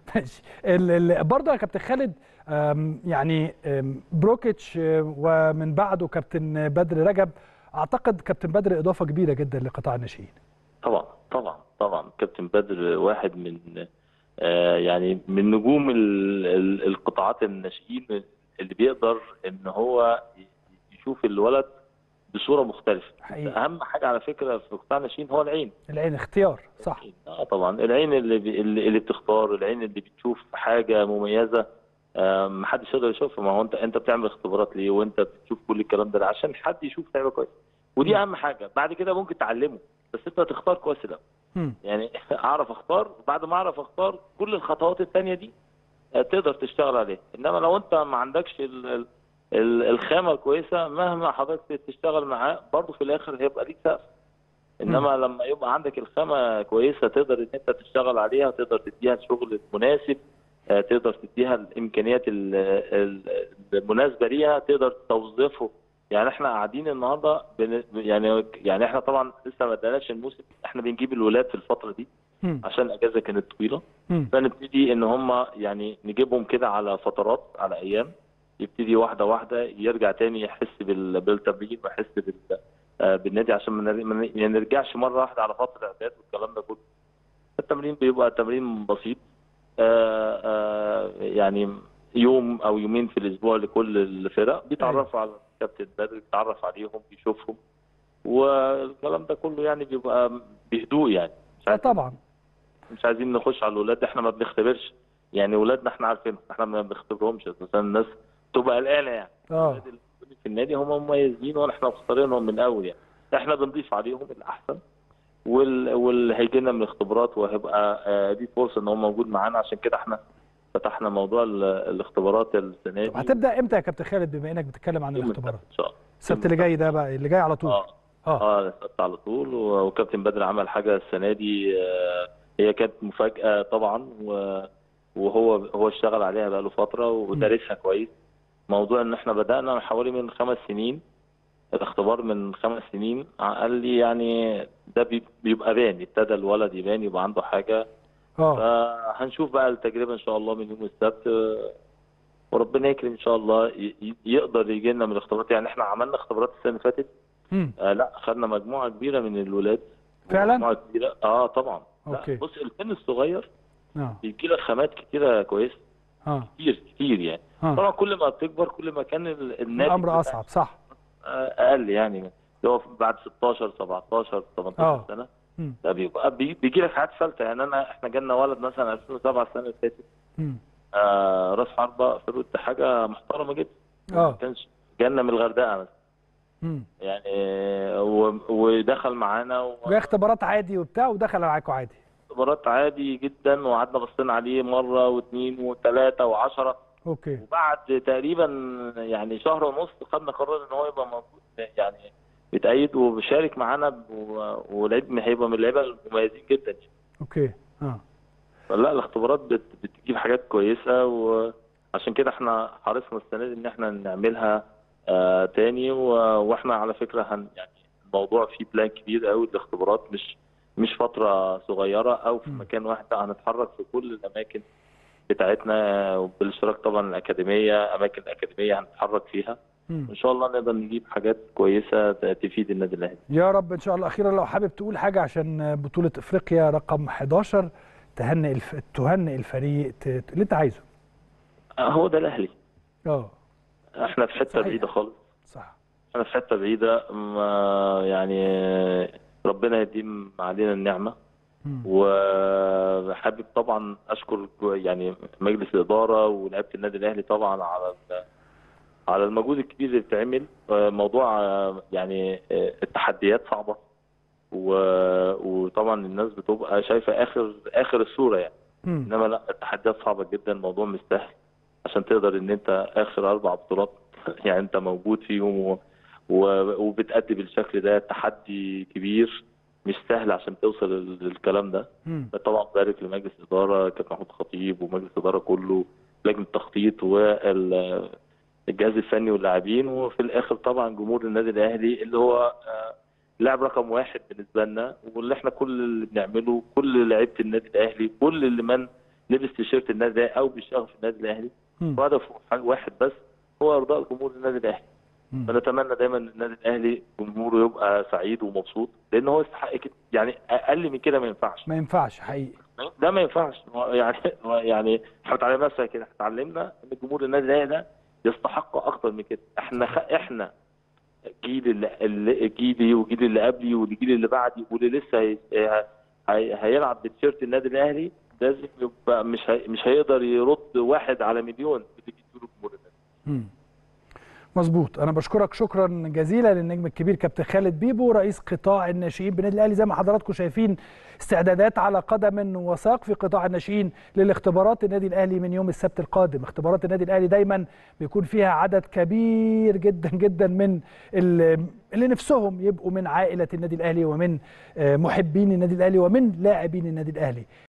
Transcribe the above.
ماشي ال- ال- برضه يا كابتن خالد أم، يعني أم، بروكيتش أه، ومن بعده كابتن بدر رجب اعتقد كابتن بدر اضافه كبيره جدا لقطاع الناشئين طبعا طبعا طبعا كابتن بدر واحد من آه، يعني من نجوم ال- ال- القطاعات الناشئين اللي بيقدر ان هو يشوف الولد بصوره مختلفه حقيقي اهم حاجه على فكره في قطاع الناشئين هو العين العين اختيار صح اه طبعا العين اللي بي- اللي اللي بتختار العين اللي بتشوف حاجه مميزه آه، محدش يقدر يشوفها ما هو انت انت بتعمل اختبارات ليه وانت بتشوف كل الكلام ده عشان حد يشوف لعيبه كويس ودي مم. اهم حاجه بعد كده ممكن تعلمه بس انت تختار كويس الاول مم. يعني اعرف اختار بعد ما اعرف اختار كل الخطوات الثانيه دي آه، تقدر تشتغل عليها انما لو انت ما عندكش ال- ال- ال- الخامه الكويسه مهما حضرتك تشتغل معاه برضه في الاخر هيبقى ليك سقف انما لما يبقى عندك الخامه كويسه تقدر ان انت تشتغل عليها تقدر تديها الشغل المناسب آه، تقدر تديها الامكانيات ال- ال- المناسبه ليها تقدر توظفه يعني احنا قاعدين النهارده بن- يعني يعني احنا طبعا لسه ما بدأناش الموسم احنا بنجيب الولاد في الفتره دي مم. عشان الاجازه كانت طويله مم. فنبتدي ان هم يعني نجيبهم كده على فترات على ايام يبتدي واحده واحده يرجع تاني يحس بال- بالتمرين ويحس بال آه، بالنادي عشان ما نر- ما نرجعش مره واحده على فتره اعداد والكلام ده كله التمرين بيبقى تمرين بسيط آه، آه، يعني يوم او يومين في الاسبوع لكل الفرق بيتعرفوا على كابتن بدر بيتعرف عليهم بيشوفهم والكلام ده كله يعني بيبقى بهدوء يعني مش آه عايزين- طبعا مش عايزين نخش على الاولاد احنا ما بنختبرش يعني اولادنا احنا عارفينهم احنا ما بنختبرهمش مثلا الناس تبقى قلقانه يعني اه الولاد اللي موجودين في النادي هم مميزين واحنا مختارينهم من الاول يعني احنا بنضيف عليهم الاحسن وال... واللي هيجي لنا من الاختبارات وهيبقى آه، دي فرصه ان هو موجود معانا عشان كده احنا فتحنا موضوع ال... الاختبارات السنه طب دي هتبدا امتى يا كابتن خالد بما انك بتتكلم عن يوم الاختبارات السبت ان شاء الله السبت اللي جاي ده بقى اللي جاي على طول اه اه اه السبت على طول و- وكابتن بدر عمل حاجه السنه دي آه، هي كانت مفاجاه طبعا و- وهو هو اشتغل عليها بقاله فتره ودارسها كويس موضوع ان احنا بدانا من حوالي من خمس سنين الاختبار من خمس سنين قال لي يعني ده بي- بيبقى بان ابتدى الولد يبان يبقى عنده حاجه اه فهنشوف بقى التجربه ان شاء الله من يوم السبت آه، وربنا يكرم ان شاء الله ي- ي- يقدر يجي لنا من الاختبارات يعني احنا عملنا اختبارات السنه اللي فاتت مم. آه لا خدنا مجموعه كبيره من الولاد فعلا؟ مجموعه كبيره اه طبعا لا أوكي. بص السن الصغير اه بيجي لك خامات كتيره كويسه اه كتير كتير يعني اه طبعا كل ما بتكبر كل ما كان ال- الناتج الامر بتاع- اصعب صح آه، اقل يعني اللي هو بعد 16 17 18 آه. سنه مم. ده بيبقى بي- بيجي لك حاجات فلته يعني انا احنا جالنا ولد مثلا 2007 السنه اللي فاتت مم. آه راس حربه فروت حاجه محترمه جدا ما اه كانش جالنا من الغردقه مثلا مم. يعني آه، و- ودخل معانا و... جاي اختبارات عادي وبتاع ودخل معاكوا عادي اختبارات عادي جدا وقعدنا بصينا عليه مره واثنين وثلاثه وعشرة اوكي وبعد تقريبا يعني شهر ونص خدنا قرار ان هو يبقى موجود يعني بيتأيد وبيشارك معانا و- ولعيب هيبقى من اللعيبه المميزين جدا اوكي اه فلا الاختبارات بت بتجيب حاجات كويسه وعشان كده احنا حرصنا السنه دي ان احنا نعملها آه تاني و- واحنا على فكره هن يعني الموضوع فيه بلان كبير قوي الاختبارات مش مش فتره صغيره او في م. مكان واحد لا هنتحرك في كل الاماكن بتاعتنا وبالاشتراك طبعا الاكاديميه اماكن الاكاديميه هنتحرك فيها مم. ان شاء الله نقدر نجيب حاجات كويسه تفيد النادي الاهلي يا رب ان شاء الله اخيرا لو حابب تقول حاجه عشان بطوله افريقيا رقم 11 تهنئ الف... تهنئ الفريق ت... ت- اللي انت عايزه آه، هو ده الاهلي اه احنا في حته صحيح. بعيده خالص صح احنا في حته بعيده ما يعني ربنا يديم علينا النعمه مم. وحابب طبعا اشكر يعني مجلس الاداره ولاعيبه النادي الاهلي طبعا على ال- على المجهود الكبير اللي بيتعمل آه، موضوع آه، يعني آه، التحديات صعبه و- وطبعا الناس بتبقى شايفه اخر اخر الصوره يعني مم. انما لا التحديات صعبه جدا الموضوع مش سهل عشان تقدر ان انت اخر اربع بطولات يعني انت موجود فيهم و... و... وبتأدي بالشكل ده تحدي كبير مش سهل عشان توصل لل- للكلام ده مم. طبعا بارك لمجلس الاداره كابتن محمود خطيب ومجلس الاداره كله لجنه التخطيط والجهاز الفني واللاعبين وفي الاخر طبعا جمهور النادي الاهلي اللي هو آه، لاعب رقم واحد بالنسبه لنا واللي احنا كل اللي بنعمله كل لعيبه النادي الاهلي كل اللي من لبس تيشيرت النادي الاهلي او بيشتغل في النادي الاهلي مم. وهدفه حاجة واحد بس هو ارضاء جمهور النادي الاهلي مم. فنتمنى دايما ان النادي الاهلي جمهوره يبقى سعيد ومبسوط لان هو يستحق كده يعني اقل من كده ما ينفعش ما ينفعش حقيقي ده ما ينفعش هو يعني هو يعني احنا اتعلمنا كده احنا اتعلمنا ان جمهور النادي الاهلي ده يستحق اكتر من كده احنا خ... احنا الجيل اللي اللي- جيلي والجيل اللي قبلي والجيل اللي بعدي واللي لسه هي... هي... هيلعب بتيشيرت النادي الاهلي لازم يبقى مش هي... مش هيقدر يرد واحد على مليون اللي بيديله جمهور النادي مم. مظبوط انا بشكرك شكرا جزيلا للنجم الكبير كابتن خالد بيبو رئيس قطاع الناشئين بالنادي الاهلي زي ما حضراتكم شايفين استعدادات على قدم وساق في قطاع الناشئين للاختبارات النادي الاهلي من يوم السبت القادم اختبارات النادي الاهلي دايما بيكون فيها عدد كبير جدا جدا من ال- اللي نفسهم يبقوا من عائله النادي الاهلي ومن آه، محبين النادي الاهلي ومن لاعبين النادي الاهلي